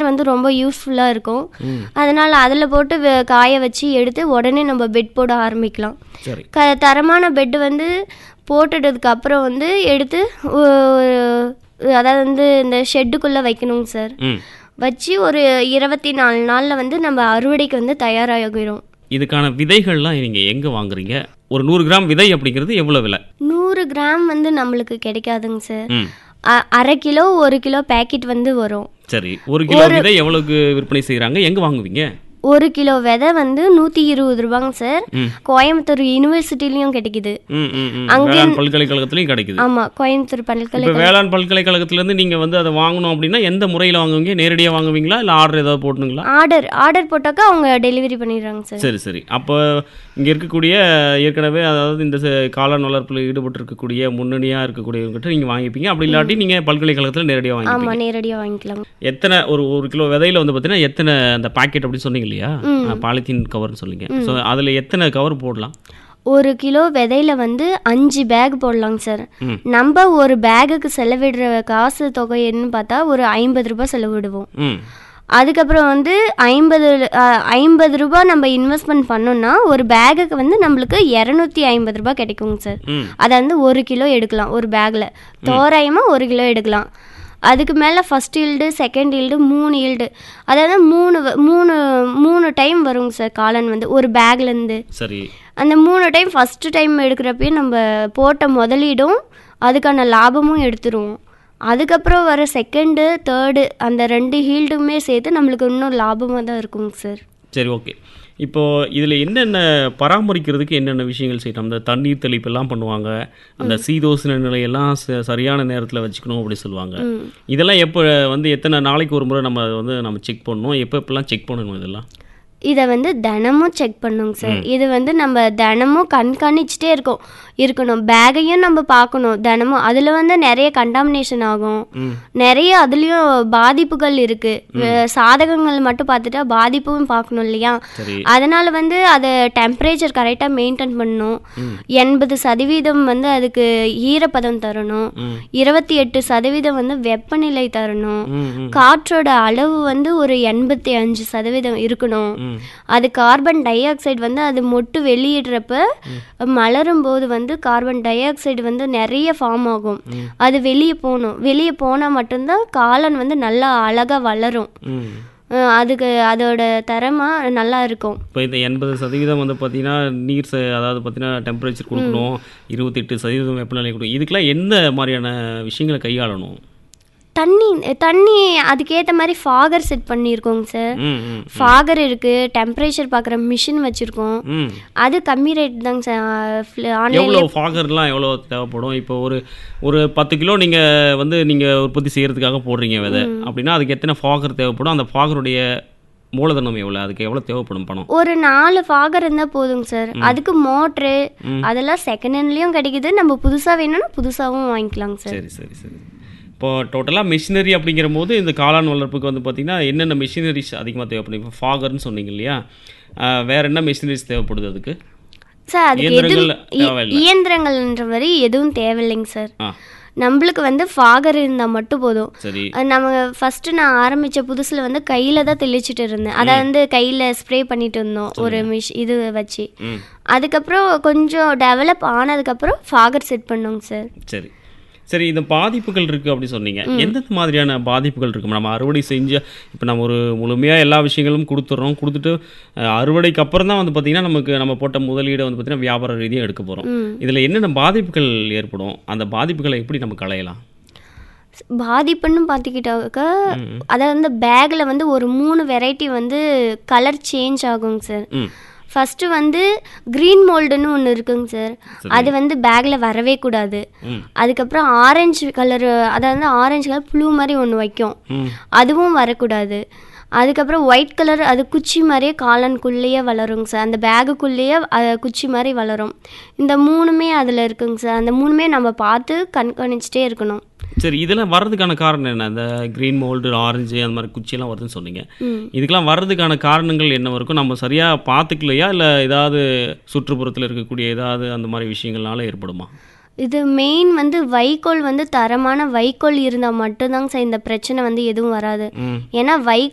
வந்து ரொம்ப யூஸ்ஃபுல்லாக இருக்கும் ம் அதனால் அதில் போட்டு வெ- காய வச்சு எடுத்து உடனே நம்ம பெட் போட ஆரம்பிக்கலாம் சரி க தரமான பெட்டு வந்து போட்டுட்டதுக்கு அப்புறம் வந்து எடுத்து ஒ- அதாவது வந்து இந்த ஷெட்டுக்குள்ளே வைக்கணுங்க சார் ம் வச்சு ஒரு இருபத்தி நாலு நாளில் வந்து நம்ம அறுவடைக்கு வந்து தயாராகிடும் இதுக்கான விதைகள்லாம் நீங்கள் எங்கே வாங்குறீங்க ஒரு நூறு கிராம் விதை அப்படிங்கிறது எவ்வளோ விலை நூறு கிராம் வந்து நம்மளுக்கு கிடைக்காதுங்க சார் ம் அ- அரை கிலோ ஒரு கிலோ பேக்கெட் வந்து வரும் சரி ஒரு கிலோ விதை எவ்வளவுக்கு விற்பனை செய்கிறாங்க எங்கே வாங்குவீங்க ஒரு கிலோ விதை வந்து நூற்றி இருபது ரூபாங்க சார் ம். கோயம்புத்தூர் யூனிவர்சிட்டிலையும் கிடைக்குது ம் ம் ம் வேளாண் பல்கலைக்கழகத்துலையும் கிடைக்குது ஆமாம் கோயம்புத்தூர் பல்கலை இப்போ வேளாண் பல்கலைக்கழகத்துலேருந்து நீங்கள் வந்து அதை வாங்கணும் அப்படின்னா எந்த முறையில் வாங்குவீங்க நேரடியாக வாங்குவீங்களா இல்லை ஆர்டர் ஏதாவது போடணுங்களா ஆர்டர் ஆர்டர் போட்டாக்கா அவங்க டெலிவரி பண்ணிடுறாங்க சார் சரி சரி அப்போ இங்கே இருக்கக்கூடிய ஏற்கனவே அதாவது இந்த ச- காளான் வளர்ப்பில் ஈடுபட்டு இருக்கக்கூடிய முன்னணியாக இருக்கக்கூடியவங்ககிட்ட நீங்கள் வாங்கிப்பீங்க அப்படி இல்லாட்டி நீங்கள் பல்கலைக்கழகத்தில் நேரடியாக வாங்கிப்பீங்க ஆமாம் நேரடியாக வாங்கிக்கலாம் எத்தனை ஒரு ஒரு கிலோ விதையில வந்து பார்த்தீங்கன்னா எத்தனை அந்த பாக்கெட் அப்படின்னு சொன்னீங்க இல்லையா பாலித்தீன் கவர்னு சொல்லிங்க ஸோ அதில் எத்தனை கவர் போடலாம் ஒரு கிலோ விதையில வந்து அஞ்சு பேக் போடலாங்க சார் ம். நம்ம ஒரு பேகுக்கு செலவிடுற காசு தொகை என்னன்னு பார்த்தா ஒரு ஐம்பது ரூபாய் செலவிடுவோம் ம் அதுக்கப்புறம் வந்து ஐம்பது ஐம்பது ரூபாய் நம்ம இன்வெஸ்ட்மெண்ட் பண்ணோம்னா ஒரு பேகுக்கு வந்து நம்மளுக்கு இரநூத்தி ஐம்பது ரூபாய் கிடைக்குங்க சார் ம் அதை வந்து ஒரு கிலோ எடுக்கலாம் ஒரு பேக்கில் தோராயமாக ஒரு கிலோ எடுக்கலாம் அதுக்கு மேலே ஃபஸ்ட் ஈல்டு செகண்ட் ஈல்டு மூணு ஈல்டு அதாவது மூணு வ- மூணு மூணு டைம் வருங்க சார் காளான் வந்து ஒரு பேக்லேருந்து சரி அந்த மூணு டைம் ஃபஸ்ட்டு டைம் எடுக்கிறப்பயும் நம்ம போட்ட முதலீடும் அதுக்கான லாபமும் எடுத்துருவோம் அதுக்கப்புறம் வர செகண்டு தேர்டு அந்த ரெண்டு ஹீல்டுமே சேர்த்து நம்மளுக்கு இன்னும் லாபமாக தான் இருக்குங்க சார் சரி ஓகே இப்போ இதில் என்னென்ன பராமரிக்கிறதுக்கு என்னென்ன விஷயங்கள் செய்யணும் அந்த தண்ணீர் தெளிப்பெல்லாம் பண்ணுவாங்க அந்த சீதோசன நிலையெல்லாம் ச- சரியான நேரத்தில் வச்சுக்கணும் அப்படி சொல்லுவாங்க இதெல்லாம் எப்போ வந்து எத்தனை நாளைக்கு ஒரு முறை நம்ம அதை வந்து நம்ம செக் பண்ணணும் எப்போ எப்பெல்லாம் செக் பண்ணணும் இதெல்லாம் இதை வந்து தினமும் செக் பண்ணுங்க சார் இது வந்து நம்ம தினமும் கண்காணிச்சுட்டே இருக்கோம் இருக்கணும் பேக்கையும் நம்ம பார்க்கணும் தினமும் அதில் வந்து நிறைய கண்டாமினேஷன் ஆகும் ம் நிறைய அதுலேயும் பாதிப்புகள் இருக்கு வே- சாதகங்கள் மட்டும் பார்த்துட்டா பாதிப்பும் பார்க்கணும் இல்லையா சரி அதனால வந்து அதை டெம்பரேச்சர் கரெக்டாக மெயின்டைன் பண்ணணும் எண்பது சதவீதம் வந்து அதுக்கு ஈரப்பதம் தரணும் ம் இருபத்தி எட்டு சதவீதம் வந்து வெப்பநிலை தரணும் ம் ம் காற்றோட அளவு வந்து ஒரு எண்பத்தி அஞ்சு சதவீதம் இருக்கணும் ம் அது கார்பன் டை ஆக்சைடு வந்து அது மொட்டு வெளியிடுறப்ப மலரும் போது வந்து கார்பன் டை ஆக்சைடு வந்து நிறைய ஃபார்ம் ஆகும் அது வெளியே போகணும் வெளியே போனால் மட்டும்தான் காளான் வந்து நல்லா அழகாக வளரும் ம் அஹ் அதுக்கு அதோட தரமாக நல்லா இருக்கும் இப்போ இந்த எண்பது சதவீதம் வந்து பார்த்தீங்கன்னா நீர் ச அதாவது பார்த்தீங்கன்னா டெம்பரேச்சர் கொடுக்கணும் இருபத்தெட்டு சதவீதம் வெப்பநிலை கொடுக்கணும் இதுக்கெல்லாம் எந்த மாதிரியான விஷயங்களை கையாளணும் தண்ணி தண்ணி அதுக்கேற்ற மாதிரி ஃபாகர் செட் பண்ணியிருக்கோங்க சார் ம் ம் ஃபாகர் இருக்குது டெம்பரேச்சர் பார்க்குற மிஷின் வச்சுருக்கோம் ம் அது கம்மி ரேட் தாங்க சார் ஆன்லைன் எவ்வளோ ஃபாகர்லாம் எவ்வளோ தேவைப்படும் இப்போ ஒரு ஒரு பத்து கிலோ நீங்கள் வந்து நீங்கள் உற்பத்தி செய்கிறதுக்காக போடுறீங்க விதை அப்படின்னா அதுக்கு எத்தனை ஃபாகர் தேவைப்படும் அந்த ஃபாகருடைய மூலதனம் எவ்வளோ அதுக்கு எவ்வளோ தேவைப்படும் பணம் ஒரு நாலு ஃபாகர் இருந்தால் போதுங்க சார் அதுக்கு மோட்ரு அதெல்லாம் செகண்ட் ஹேண்ட்லேயும் கிடைக்குது நம்ம புதுசாக வேணும்னா புதுசாகவும் வாங்கிக்கலாங்க சார் சரி சரி சரி இப்போ டோட்டலாக மிஷினரி அப்படிங்கிற போது இந்த காளான் வளர்ப்புக்கு வந்து பார்த்தீங்கன்னா என்னென்ன மிஷினரிஸ் அதிகமாக தேவைப்படும் இப்போ ஃபாகர்னு சொன்னீங்க இல்லையா ஆஹ் வேற என்ன மிஷினரிஸ் தேவைப்படுது அதுக்கு சார் அதுக்கு இயந்திரங்கள் எதுவும் இ- தேவையில்லை. இயந்திரங்கள்ன்ற மாதிரி எதுவும் தேவையில்லைங்க சார் ஆ நம்மளுக்கு வந்து ஃபாகர் இருந்தால் மட்டும் போதும் சரி அது நம்ம ஃபஸ்ட்டு நான் ஆரம்பித்த புதுசில் வந்து கையில் தான் தெளிச்சிட்டு இருந்தேன் அதை வந்து கையில் ஸ்ப்ரே பண்ணிட்டு இருந்தோம் ஒரு மிஷ் இது வச்சு ம் அதுக்கப்புறம் கொஞ்சம் டெவலப் ஆனதுக்கப்புறம் ஃபாகர் செட் பண்ணோங்க சார் சரி சரி இந்த பாதிப்புகள் இருக்குது அப்படி சொன்னீங்க எந்தெந்த மாதிரியான பாதிப்புகள் இருக்கு நம்ம அறுவடை செஞ்ச இப்போ நம்ம ஒரு முழுமையாக எல்லா விஷயங்களும் கொடுத்துட்றோம் கொடுத்துட்டு அஹ், அறுவடைக்கு அப்புறம் தான் வந்து பார்த்திங்கன்னா நமக்கு நம்ம போட்ட முதலீடை வந்து பார்த்திங்கன்னா வியாபார ரீதியாக எடுக்க போகிறோம் இதில் என்னென்ன பாதிப்புகள் ஏற்படும் அந்த பாதிப்புகளை எப்படி நம்ம களையலாம் பாதிப்புன்னு பார்த்துக்கிட்டாக்கா அதாவது வந்து பேக்கில் வந்து ஒரு மூணு வெரைட்டி வந்து கலர் சேஞ்ச் ஆகுங்க சார் ம் ஃபஸ்ட்டு வந்து க்ரீன் மோல்டுன்னு ஒன்று இருக்குங்க சார் அது வந்து பேக்கில் வரவே கூடாது ம் அதுக்கப்புறம் ஆரஞ்சு கலர் அதாவது ஆரஞ்சு கலர் ப்ளூ மாதிரி ஒன்று வைக்கும் ம் அதுவும் வரக்கூடாது அதுக்கப்புறம் ஒயிட் கலர் அது குச்சி மாதிரியே காளான்குள்ளேயே வளருங்க சார் அந்த பேகுக்குள்ளேயே அது குச்சி மாதிரி வளரும் இந்த மூணுமே அதில் இருக்குங்க சார் அந்த மூணுமே நம்ம பார்த்து கண்காணிச்சிட்டே இருக்கணும் சரி இதெல்லாம் வர்றதுக்கான காரணம் என்ன இந்த க்ரீன் மோல்டு ஆரஞ்சு அந்த மாதிரி குச்சியெல்லாம் வருதுன்னு சொன்னீங்க இதுக்கெல்லாம் வர்றதுக்கான காரணங்கள் என்ன இருக்கும் நம்ம சரியாக பார்த்துக்கலையா இல்லை ஏதாவது சுற்றுப்புறத்தில் இருக்கக்கூடிய ஏதாவது அந்த மாதிரி விஷயங்கள்னால ஏற்படுமா இது மெயின் வந்து வைக்கோல் வந்து தரமான வைக்கோல் இருந்தால் மட்டும்தாங்க சார் இந்த பிரச்சனை வந்து எதுவும் வராது ம் ஏன்னா வை